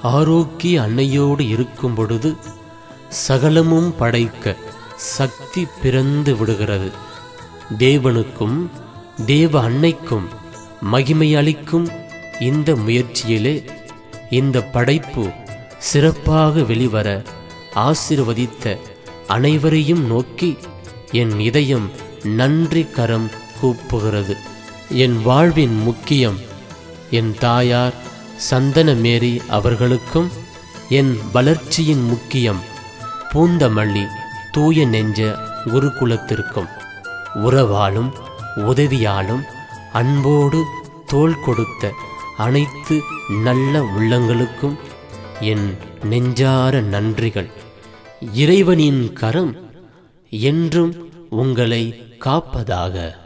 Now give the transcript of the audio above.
ஆரோக்கிய அன்னையோடு இருக்கும் பொழுது சகலமும் படைக்க சக்தி பிறந்து விடுகிறது தேவனுக்கும் தேவ அன்னைக்கும் மகிமை அளிக்கும் இந்த முயற்சியிலே இந்த படைப்பு சிறப்பாக வெளிவர ஆசிர்வதித்த அனைவரையும் நோக்கி என் இதயம் நன்றி கரம் கூப்புகிறது என் வாழ்வின் முக்கியம் என் தாயார் சந்தனமேரி அவர்களுக்கும் என் வளர்ச்சியின் முக்கியம் பூந்தமல்லி தூய நெஞ்ச குருகுலத்திற்கும் உறவாலும் உதவியாலும் அன்போடு தோள் கொடுத்த அனைத்து நல்ல உள்ளங்களுக்கும் என் நெஞ்சார நன்றிகள் இறைவனின் கரம் என்றும் உங்களை காப்பதாக